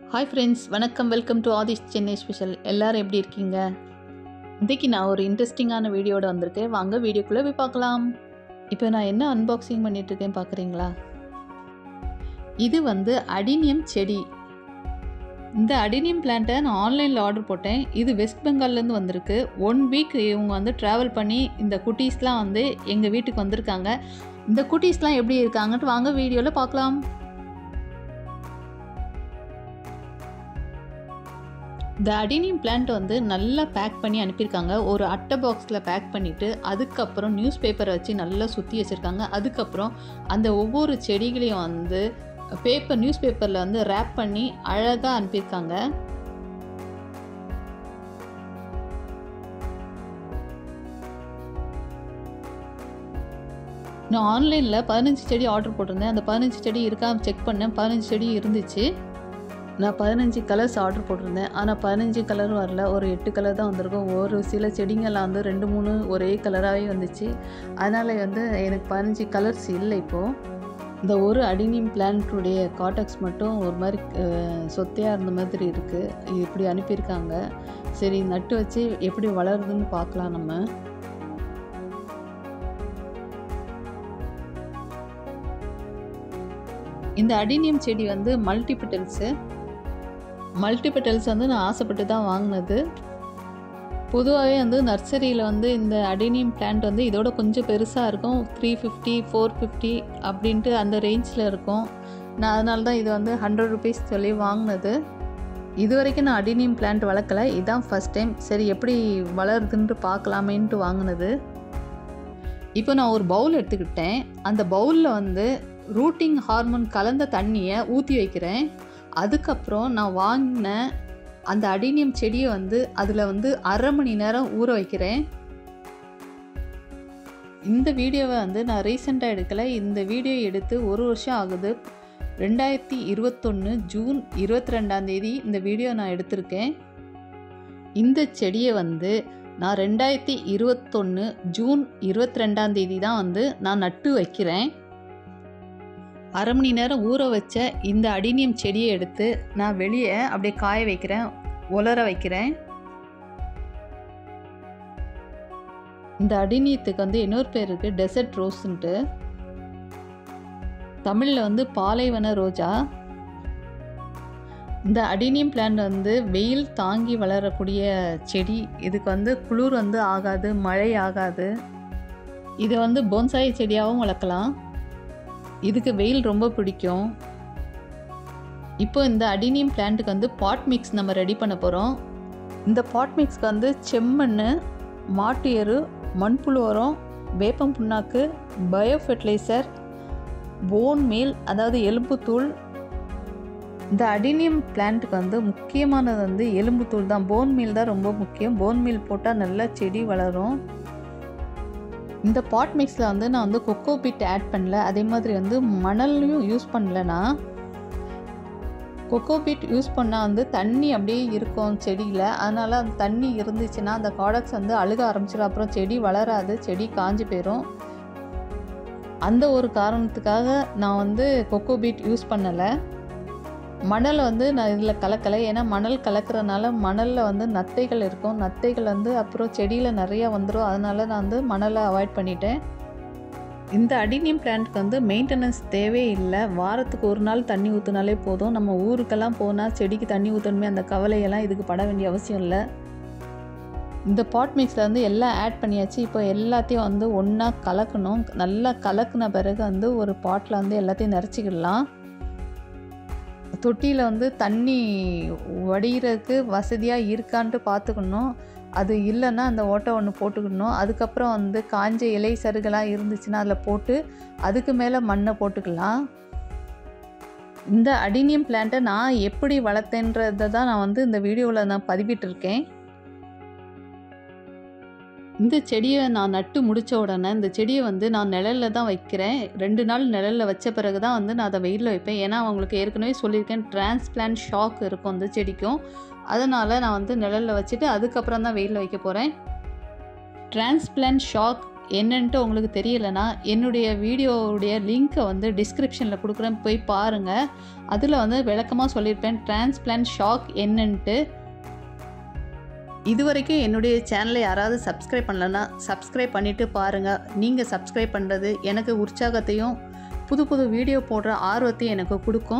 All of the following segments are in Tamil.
ஹாய் ஃப்ரெண்ட்ஸ் வணக்கம் welcome to Adhish Chennai special எல்லாரும் எப்படி இருக்கீங்க இன்றைக்கி நான் ஒரு இன்ட்ரெஸ்டிங்கான வீடியோட வந்திருக்கேன் வாங்க வீடியோக்குள்ளே போய் பார்க்கலாம் இப்போ நான் என்ன அன்பாக்சிங் பண்ணிட்டு இருக்கேன் பார்க்குறீங்களா இது வந்து அடினியம் செடி இந்த அடினியம் பிளான்ட்டை நான் ஆன்லைனில் ஆர்டர் போட்டேன் இது வெஸ்ட் பெங்கால்லேருந்து வந்திருக்கு ஒன் வீக் இவங்க வந்து ட்ராவல் பண்ணி இந்த குட்டீஸ்லாம் வந்து எங்கள் வீட்டுக்கு வந்திருக்காங்க இந்த குட்டீஸ்லாம் எப்படி இருக்காங்கன்ட்டு வாங்க வீடியோவில் பார்க்கலாம் இந்த அடினியம் பிளான்ட் வந்து நல்லா பேக் பண்ணி அனுப்பியிருக்காங்க ஒரு அட்டை பாக்ஸில் பேக் பண்ணிவிட்டு அதுக்கப்புறம் நியூஸ் பேப்பரை வச்சு நல்லா சுற்றி வச்சுருக்காங்க அதுக்கப்புறம் அந்த ஒவ்வொரு செடிகளையும் வந்து பேப்பர் நியூஸ் பேப்பரில் வந்து ரேப் பண்ணி அழகாக அனுப்பியிருக்காங்க நான் ஆன்லைனில் பதினஞ்சு செடி ஆர்டர் போட்டிருந்தேன் அந்த பதினஞ்சு செடி இருக்கா செக் பண்ணேன் பதினஞ்சு செடி இருந்துச்சு நான் பதினஞ்சு கலர்ஸ் ஆர்டர் போட்டிருந்தேன் ஆனால் பதினஞ்சு கலர் வரல ஒரு எட்டு கலர் தான் வந்திருக்கும் ஒரு சில செடிங்கள்லாம் வந்து ரெண்டு மூணு ஒரே கலராகவே வந்துச்சு அதனால் வந்து எனக்கு பதினஞ்சு கலர்ஸ் இல்லை இப்போது இந்த ஒரு அடினியம் பிளான்ட்டுடைய காட்டக்ஸ் மட்டும் ஒரு மாதிரி சொத்தையாக இருந்த மாதிரி இருக்குது இப்படி அனுப்பியிருக்காங்க சரி நட்டு வச்சு எப்படி வளருதுன்னு பார்க்கலாம் நம்ம இந்த அடினியம் செடி வந்து மல்டிபிட்டல்ஸு மல்டிபெட்டல்ஸ் வந்து நான் ஆசைப்பட்டு தான் வாங்கினது பொதுவாகவே வந்து நர்சரியில் வந்து இந்த அடினியம் பிளான்ட் வந்து இதோட கொஞ்சம் பெருசாக இருக்கும் த்ரீ ஃபிஃப்டி ஃபோர் ஃபிஃப்டி அப்படின்ட்டு அந்த ரேஞ்சில் இருக்கும் நான் அதனால தான் இது வந்து ஹண்ட்ரட் ருபீஸ் சொல்லி வாங்கினது இது வரைக்கும் நான் அடினியம் பிளான்ட் வளர்க்கலை இதுதான் ஃபஸ்ட் டைம் சரி எப்படி வளருதுன்ட்டு பார்க்கலாமேன்ட்டு வாங்கினது இப்போ நான் ஒரு பவுல் எடுத்துக்கிட்டேன் அந்த பவுலில் வந்து ரூட்டிங் ஹார்மோன் கலந்த தண்ணியை ஊற்றி வைக்கிறேன் அதுக்கப்புறம் நான் வாங்கின அந்த அடினியம் செடியை வந்து அதில் வந்து அரை மணி நேரம் ஊற வைக்கிறேன் இந்த வீடியோவை வந்து நான் ரீசெண்டாக எடுக்கலை இந்த வீடியோ எடுத்து ஒரு வருஷம் ஆகுது ரெண்டாயிரத்தி இருபத்தொன்று ஜூன் இருபத்தி ரெண்டாந்தேதி இந்த வீடியோ நான் எடுத்திருக்கேன் இந்த செடியை வந்து நான் ரெண்டாயிரத்தி இருபத்தொன்று ஜூன் இருபத்தி ரெண்டாந்தேதி தான் வந்து நான் நட்டு வைக்கிறேன் அரை மணி நேரம் ஊற வச்ச இந்த அடினியம் செடியை எடுத்து நான் வெளியே அப்படியே காய வைக்கிறேன் உலர வைக்கிறேன் இந்த அடினியத்துக்கு வந்து இன்னொரு பேர் இருக்குது டெசர்ட் ரோஸ்ன்ட்டு தமிழில் வந்து பாலைவன ரோஜா இந்த அடினியம் பிளான்ட் வந்து வெயில் தாங்கி வளரக்கூடிய செடி இதுக்கு வந்து குளிர் வந்து ஆகாது மழை ஆகாது இதை வந்து போன்சாய் செடியாகவும் வளர்க்கலாம் இதுக்கு வெயில் ரொம்ப பிடிக்கும் இப்போ இந்த அடினியம் பிளான்ட்டுக்கு வந்து பாட் மிக்ஸ் நம்ம ரெடி பண்ண போகிறோம் இந்த பாட் மிக்ஸ்க்கு வந்து செம்மண் மாட்டு எரு மண்புழு உரம் வேப்பம் புண்ணாக்கு பயோ ஃபெர்டிலைசர் போன் மீல் அதாவது எலும்புத்தூள் இந்த அடினியம் பிளான்ட்டுக்கு வந்து முக்கியமானது வந்து எலும்புத்தூள் தான் போன் மீல் தான் ரொம்ப முக்கியம் போன் மீல் போட்டால் நல்லா செடி வளரும் இந்த பாட் மிக்ஸில் வந்து நான் வந்து கொக்கோ பீட் ஆட் பண்ணல அதே மாதிரி வந்து மணல்லையும் யூஸ் பண்ணலனா கொக்கோ பீட் யூஸ் பண்ணால் வந்து தண்ணி அப்படியே இருக்கும் செடியில் அதனால் அந்த தண்ணி இருந்துச்சுன்னா அந்த ப்ராடக்ட்ஸ் வந்து அழுக ஆரம்பிச்சிடும் அப்புறம் செடி வளராது செடி காஞ்சி போயிடும் அந்த ஒரு காரணத்துக்காக நான் வந்து கொக்கோ பீட் யூஸ் பண்ணலை மணல் வந்து நான் இதில் கலக்கலை ஏன்னா மணல் கலக்கிறனால மணலில் வந்து நத்தைகள் இருக்கும் நத்தைகள் வந்து அப்புறம் செடியில் நிறையா வந்துடும் அதனால நான் வந்து மணலை அவாய்ட் பண்ணிட்டேன் இந்த அடினியம் பிளான்ட்க்கு வந்து மெயின்டெனன்ஸ் தேவையே இல்லை வாரத்துக்கு ஒரு நாள் தண்ணி ஊற்றினாலே போதும் நம்ம ஊருக்கெல்லாம் போனால் செடிக்கு தண்ணி ஊற்றணுமே அந்த கவலையெல்லாம் இதுக்கு பட வேண்டிய அவசியம் இல்லை இந்த பாட் மிக்ஸில் வந்து எல்லாம் ஆட் பண்ணியாச்சு இப்போ எல்லாத்தையும் வந்து ஒன்றா கலக்கணும் நல்லா கலக்குன பிறகு வந்து ஒரு பாட்டில் வந்து எல்லாத்தையும் நிறச்சிக்கிடலாம் தொட்டியில் வந்து தண்ணி வடிகிறதுக்கு வசதியாக இருக்கான்ட்டு பார்த்துக்கணும் அது இல்லைன்னா அந்த ஓட்டை ஒன்று போட்டுக்கணும் அதுக்கப்புறம் வந்து காஞ்ச இலை சருகெல்லாம் இருந்துச்சுன்னா அதில் போட்டு அதுக்கு மேலே மண்ணை போட்டுக்கலாம் இந்த அடினியம் பிளான்ட்டை நான் எப்படி வளர்த்தேன்றதை தான் நான் வந்து இந்த வீடியோவில் நான் பதிவிட்டிருக்கேன் இந்த செடியை நான் நட்டு முடித்த உடனே இந்த செடியை வந்து நான் நிழலில் தான் வைக்கிறேன் ரெண்டு நாள் நிழலில் வச்ச பிறகு தான் வந்து நான் அதை வெயிலில் வைப்பேன் ஏன்னா அவங்களுக்கு ஏற்கனவே சொல்லியிருக்கேன் டிரான்ஸ்பிளான்ட் ஷாக் இருக்கும் அந்த செடிக்கும் அதனால் நான் வந்து நிழலில் வச்சுட்டு அதுக்கப்புறம் தான் வெயிலில் வைக்க போகிறேன் டிரான்ஸ்பிளான்ட் ஷாக் என்னன்ட்டு உங்களுக்கு தெரியலைன்னா என்னுடைய வீடியோவுடைய லிங்க்கை வந்து டிஸ்கிரிப்ஷனில் கொடுக்குறேன் போய் பாருங்கள் அதில் வந்து விளக்கமாக சொல்லியிருப்பேன் டிரான்ஸ்பிளான்ட் ஷாக் என்னன்ட்டு இது வரைக்கும் என்னுடைய சேனலை யாராவது சப்ஸ்கிரைப் பண்ணலன்னா சப்ஸ்கிரைப் பண்ணிவிட்டு பாருங்கள் நீங்கள் சப்ஸ்கிரைப் பண்ணுறது எனக்கு உற்சாகத்தையும் புது புது வீடியோ போடுற ஆர்வத்தையும் எனக்கு கொடுக்கும்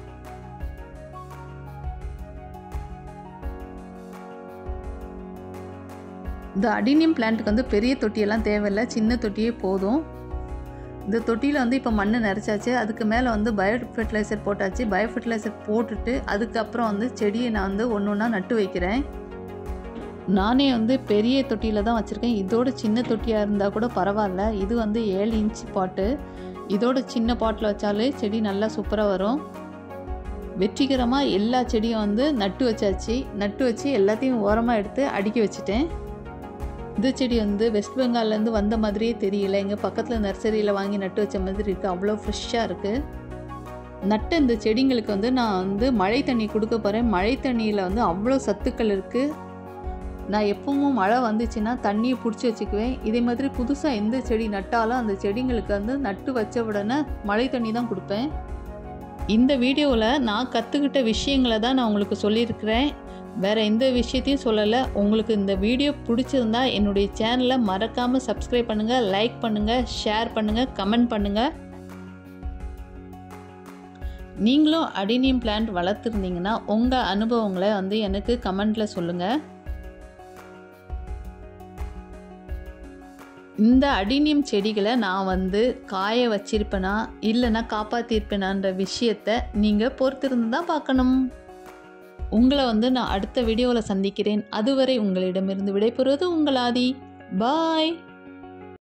இந்த அடினியம் பிளான்ட்டுக்கு வந்து பெரிய தொட்டியெல்லாம் தேவையில்லை சின்ன தொட்டியே போதும் இந்த தொட்டியில் வந்து இப்போ மண் நிறச்சாச்சு அதுக்கு மேலே வந்து பயோ ஃபெர்டிலைசர் போட்டாச்சு பயோ ஃபெர்டிலைசர் போட்டுட்டு அதுக்கப்புறம் வந்து செடியை நான் வந்து ஒன்று ஒன்றா நட்டு வைக்கிறேன் நானே வந்து பெரிய தொட்டியில் தான் வச்சுருக்கேன் இதோட சின்ன தொட்டியாக இருந்தால் கூட பரவாயில்ல இது வந்து ஏழு இன்ச் பாட்டு இதோட சின்ன பாட்டில் வச்சாலே செடி நல்லா சூப்பராக வரும் வெற்றிகரமாக எல்லா செடியும் வந்து நட்டு வச்சாச்சு நட்டு வச்சு எல்லாத்தையும் ஓரமாக எடுத்து அடுக்கி வச்சுட்டேன் இந்த செடி வந்து வெஸ்ட் பெங்கால்லேருந்து வந்த மாதிரியே தெரியல எங்கள் பக்கத்தில் நர்சரியில் வாங்கி நட்டு வச்ச மாதிரி இருக்குது அவ்வளோ ஃப்ரெஷ்ஷாக இருக்குது நட்ட இந்த செடிங்களுக்கு வந்து நான் வந்து மழை தண்ணி கொடுக்க போகிறேன் மழை தண்ணியில் வந்து அவ்வளோ சத்துக்கள் இருக்குது நான் எப்பவும் மழை வந்துச்சுன்னா தண்ணியை பிடிச்சி வச்சுக்குவேன் இதே மாதிரி புதுசாக எந்த செடி நட்டாலும் அந்த செடிங்களுக்கு வந்து நட்டு வச்ச உடனே மழை தண்ணி தான் கொடுப்பேன் இந்த வீடியோவில் நான் கற்றுக்கிட்ட விஷயங்களை தான் நான் உங்களுக்கு சொல்லியிருக்கிறேன் வேறு எந்த விஷயத்தையும் சொல்லலை உங்களுக்கு இந்த வீடியோ பிடிச்சிருந்தா என்னுடைய சேனலை மறக்காமல் சப்ஸ்கிரைப் பண்ணுங்கள் லைக் பண்ணுங்கள் ஷேர் பண்ணுங்கள் கமெண்ட் பண்ணுங்கள் நீங்களும் அடினியம் பிளான்ட் வளர்த்துருந்தீங்கன்னா உங்கள் அனுபவங்களை வந்து எனக்கு கமெண்ட்டில் சொல்லுங்கள் இந்த அடினியம் செடிகளை நான் வந்து காய வச்சிருப்பேனா இல்லைன்னா காப்பாற்றிருப்பேனான்ற விஷயத்த நீங்கள் பொறுத்திருந்து தான் பார்க்கணும் உங்களை வந்து நான் அடுத்த வீடியோவில் சந்திக்கிறேன் அதுவரை உங்களிடமிருந்து விடைபெறுவது உங்கள் ஆதி பாய்